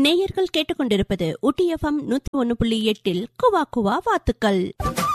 நேயர்கள் கேட்டுக்கொண்டிருப்பது ஊட்டி எஃப்எம் நூத்தி ஒன்னு புள்ளி எட்டில் குவா குவா வாத்துக்கள்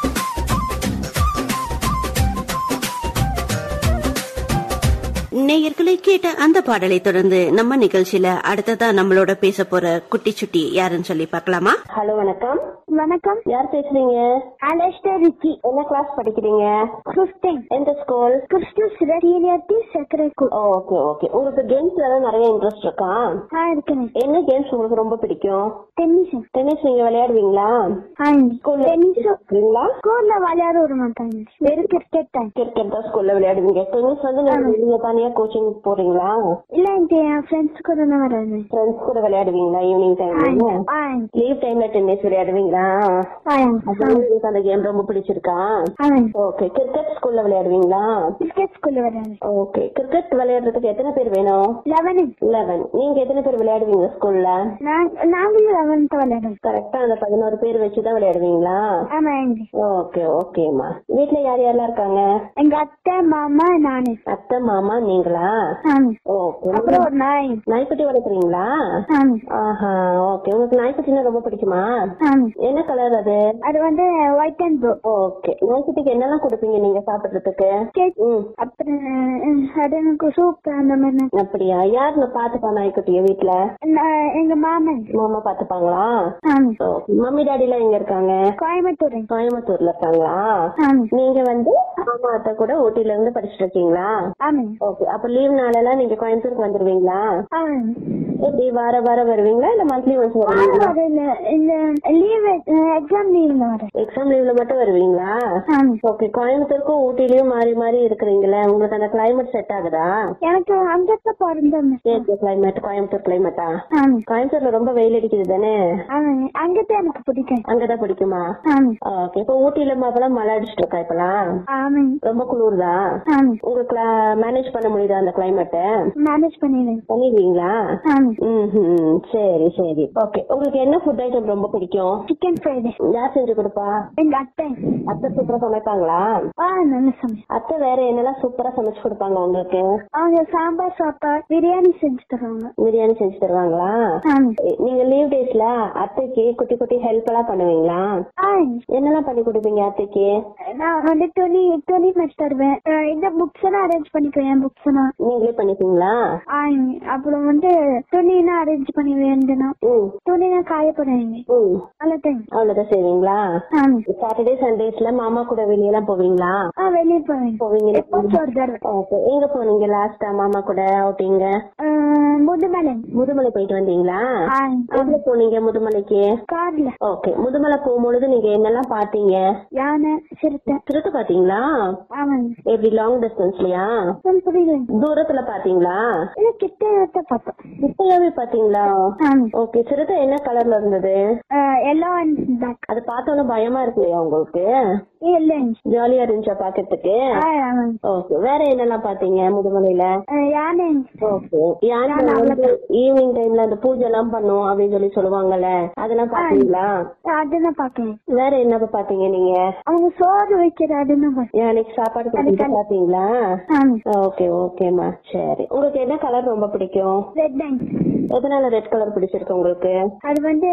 நேயர்களை கேட்ட அந்த பாடலை தொடர்ந்து நம்ம நிகழ்ச்சியில அடுத்ததா நம்மளோட பேச போற குட்டி சுட்டி யாருன்னு சொல்லி பார்க்கலாமா ஹலோ வணக்கம் வணக்கம் யார் பேசுறீங்க அலஸ்டர் ரிக்கி என்ன கிளாஸ் படிக்கிறீங்க கிறிஸ்டின் எந்த school Christine seniority secretary okay okay உங்களுக்கு கேம்ஸ்ல எல்லாம் நிறைய இன்ட்ரெஸ்ட் இருக்கா ஆ இருக்கேன் என்ன கேம்ஸ் உங்களுக்கு ரொம்ப பிடிக்கும் டென்னிஸ் டென்னிஸ் நீங்க விளையாடுவீங்களா ஆ டென்னிஸ் இருக்கீங்களா ஸ்கூல்ல விளையாட விட மாட்டாங்க வெறும் கிரிக்கெட் தான் கிரிக்கெட் தான் ஸ்கூல்ல விளையாடுவீங்க டென்னிஸ் வந்து நீங்க வெளிய தனியா கோச்சிங் போறீங்களா இல்ல எனக்கு என் ஃப்ரெண்ட்ஸ் கூட தான் வராது ஃப்ரெண்ட்ஸ் கூட விளையாடுவீங்களா ஈவினிங் டைம்ல ஆ லீவ் டைம்ல டென்னிஸ் விளையாடுவீங்களா ஆ அதான் உங்களுக்கு அந்த கேம் ரொம்ப பிடிச்சிருக்கா ஆ ஓகே கிரிக்கெட் ஸ்கூல்ல விளையாடுவீங்களா கிரிக்கெட் ஸ்கூல்ல வராது ஓகே கிரிக்கெட் விளையாடுறதுக்கு எத்தனை பேர் வேணும் லெவனு லெவன் நீங்க எத்தனை பேர் விளையாடுவீங்க ஸ்கூல்ல நாங்களும் லெவன்த் விளையாடுவோம் கரெக்டா அந்த பதினோரு பேர் வச்சுதான் விளையாடுவீங்களா ஆமா எங்க ஓகே ஓகேம்மா வீட்ல யார் யாரெல்லாம் இருக்காங்க எங்க அத்தை மாமா நானு அத்தை மாமா நீங்களா ஆமா ஓகே அப்புறம் ஒரு நாய் நாய்க்குட்டி வளர்க்குறீங்களா ஆமா ஆஹா ஓகே உங்களுக்கு நாய்க்குட்டினா ரொம்ப பிடிக்குமா ஆமா என்ன கலர் அது அது வந்து ஒயிட் அண்ட் ப்ளூ ஓகே நாய்க்குட்டிக்கு என்னெல்லாம் கொடுப்பீங்க நீங்க சாப்பிடுறதுக்கு கேக் ம் அப்புறம் அஹ், அது எனக்கு சூப் அந்த மாதிரி நான் அப்படியா யாருன்னு பாத்துப்பா நாய்க்குட்டிய வீட்ல நான் எங்க மாமன் மாமா பாத்துப்பாங்களா ஆமா ஓகே. மம்மி டாடி எல்லாம் எங்க இருக்காங்க கோயம்புத்தூர் கோயம்புத்தூர்ல இருக்காங்களா ஆமா நீங்க வந்து மாமா அத்தை கூட ஊட்டில இருந்து படிச்சுட்டு இருக்கீங்களா ஆமா ஓகே அப்ப லீவ் நாளெல்லாம் நீங்க கோயம்புத்தூருக்கு வந்துருவீங்களா ஆமா எப்படி வார வாரம் வருவீங்களா இல்ல மந்த்லி ஒன்ஸ் வாரம் வருவீங்களா வரல இந்த லீவ் எக்ஸாம் லீவ்ல வரேன் எக்ஸாம் லீவ்ல மட்டும் வருவீங்களா ஆமா ஓகே கோயம்புத்தூருக்கும் ஊட்டிலயும் மாறி மாறி இருக்கிறீங்களே உங்களுக்கு அந்த கிளைமேட் செட் ஆகுதா எனக்கு அங்கத்தான் பிறந்தேன் கிளைமேட் கோயம்புத்தூர் கிளைமேட்டா ஆமா கோயம்புத்தூர்ல ரொம்ப வெயில் அடிக்குது தானே ஆமா அங்கத்தான் எனக்கு பிடிக்கும் அங்கதான் பிடிக்குமா ஆமா ஓகே இப்ப ஊட்டில அப்பெல்லாம் மழை அடிச்சிட்டு இருக்கா இப்பெல்லாம் ஆமா ரொம்ப குளிருதா ஆமா உங்களுக்கு மேனேஜ் பண்ண முடியுதா அந்த கிளைமேட்டை மேனேஜ் பண்ணிடுவேன் பண்ணிடுவீங்களா ஆமா ம்ஹும். சரி சரி ஓகே உங்களுக்கு என்ன ஃபுட் ஐட்டம் ரொம்ப பிடிக்கும் சிக்கன் ஃப்ரைடே யார் செஞ்சு கொடுப்பா எங்க அத்தை அத்தை சூப்பரா சமைப்பாங்களா ஆ நல்ல சமையல் அத்தை வேற என்னெல்லாம் சூப்பரா சமைச்சு கொடுப்பாங்க உங்களுக்கு அவங்க சாம்பார் சாப்பாடு பிரியாணி செஞ்சு தருவாங்க பிரியாணி செஞ்சு தருவாங்களா ஆமா எ- நீங்க லீவ் டேஸ்ல அத்தைக்கு குட்டி குட்டி ஹெல்ப் எல்லாம் பண்ணுவீங்களா ஆ என்னெல்லாம் பண்ணி கொடுப்பீங்க அத்தைக்கு நான் வந்து துணி துணி மச்சு தருவேன் அஹ் இந்த புக்ஸ் எல்லாம் அரேஞ்ச் பண்ணிக்குவேன் புக்ஸ் எல்லாம் நீங்களே பண்ணிப்பீங்களா ஆ, அப்புறம் வந்து துணிலாம் அரேஞ்ச் பண்ணி வேண்டுனா ம் துணிலாம் காய போடுவீங்க ம் அவ்வளோதான் அவ்வளவுதான் செய்வீங்களா ஆமா சாட்டர்டே சண்டேஸ்ல மாமா கூட வெளியெல்லாம் போவீங்களா ஆ வெளியே போவேன் போவீங்க எப்போச்சும் ஒரு தடவை ஓகே எங்க போனீங்க லாஸ்டா மாமா கூட அவுட்டிங்க அஹ் முதுமலை முதுமலை போயிட்டு வந்தீங்களா ஆ எங்க போனீங்க முதுமலைக்கு கார்ல ஓகே முதுமலை போகும்பொழுது நீங்க என்னெல்லாம் பாத்தீங்க யானை சிறுத்தை திருட்டு பாத்தீங்களா ஆமாங்க எப்படி லாங் டிஸ்டன்ஸ்லயா சொல்லு புரியல தூரத்துல பாத்தீங்களா இல்ல கிட்ட பார்த்தோம் கிட்டையாவே பாத்தீங்களா ஆமா ஓகே சிறுத்தை என்ன கலர்ல இருந்தது எல்லோ அண்ட் பிளாக் அது பார்த்தோன்னே பயமா இருக்குல்லையா உங்களுக்கு இல்லைங்க ஜாலியா இருந்துச்சா பாக்கிறதுக்கு ஆ ஆமாங்க ஓகே வேற என்னெல்லாம் பாத்தீங்க முதுமலையில அஹ் யானை ஓகே யானை வந்து ஈவினிங் டைம்ல அந்த பூஜை எல்லாம் பண்ணும் அப்படின்னு சொல்லி சொல்லுவாங்கல்ல அதெல்லாம் பாத்தீங்களா அதுதான் பாக்கேன் வேற என்ன பாத்தீங்க நீங்க அவங்க சோறு வைக்கிற அதுதான் பாக்கேன் யானைக்கு சாப்பாடு கொடுத்து பாத்தீங்களா ஆமா ஓகே ஓகேம்மா சரி உங்களுக்கு என்ன கலர் ரொம்ப பிடிக்கும் ரெட் அண்ட் எதனால ரெட் கலர் பிடிச்சிருக்கு உங்களுக்கு அது வந்து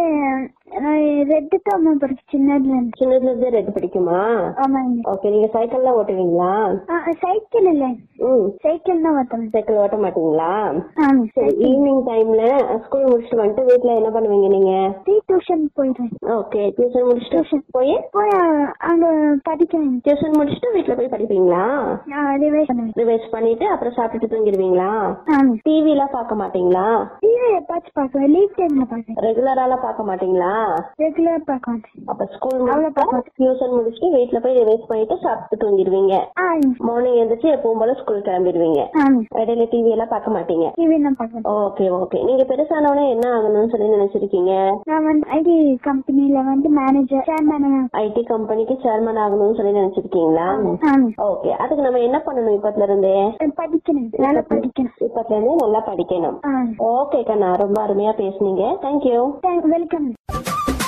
ரெட்டு தான் ரொம்ப பிடிக்கும் சின்னதுல இருந்து சின்னதுல இருந்தே ரெட் பிடிக்குமா ஆமாங்க ஓகே நீங்க சைக்கிள்லாம் ஓட்டுவீங்களா சைக்கிள் இல்ல ம் சைக்கிள் தான் ஓட்டுவேன் சைக்கிள் ஓட்ட மாட்டீங்களா ஆமா சரி ஈவினிங் டைம்ல ஸ்கூல் முடிச்சுட்டு வந்துட்டு வீட்ல என்ன பண்ணுவீங்க நீங்க டீ டியூஷன் போயிடுவேன் ஓகே டியூஷன் முடிச்சுட்டு போய் போய் அ- அங்க படிக்கிறேன் டியூஷன் முடிச்சுட்டு வீட்ல போய் படிப்பீங்களா நான் ரிவைஸ் பண்ணுவேன் ரிவைஸ் பண்ணிட்டு அப்புறம் சாப்பிட்டுட்டு தூங்கிடுவீங்களா ஆமா டிவி எல்லாம் பார்க்க மாட்டீங்களா டிவி எப்பாச்சும் பார்க்குவேன் லீவ் டைம்ல பார்க்குறேன் ரெகுலராலாம் பார்க்க மாட்டீங்களா ரெகுலர் பார்க்க மாட்டேன் அப்ப ஸ்கூல் அவ்வளவு பார்க்க மாட்டேன். டியூஷன் முடிச்சுட்டு வீட்ல போய் ரிவைஸ் பண்ணிட்டு சாப்பிட்டு தூங்கிடுவீங்க ஆ மார்னிங் எழுந்திரிச்சு எப்பவும் போல ஸ்கூல் கிளம்பிடுவீங்க ஆமா இடையில டிவி எல்லாம் பார்க்க மாட்டீங்க டிவி நான் பார்க்குறேன் ஓகே ஓகே நீங்க பெருசானவனே என்ன ஆகணும்னு சொல்லி நினைச்சிருக்கீங்க நான் வந்து ஐடி கம்பெனில வந்து மேனேஜர் சேர்மேன் ஐடி கம்பெனிக்கு சேர்மன் ஆகணும்னு சொல்லி நினைச்சிருக்கீங்களா ஆமா ஓகே அதுக்கு நம்ம என்ன பண்ணணும் இப்பத்துல இருந்தே படிக்கணும் நல்லா படிக்கணும் இப்பத்துல இருந்தே நல்லா படிக்கணும் ஆ ஓகே கண்ணா ரொம்ப அருமையா பேசுனீங்க தேங்க்யூ வெல்கம்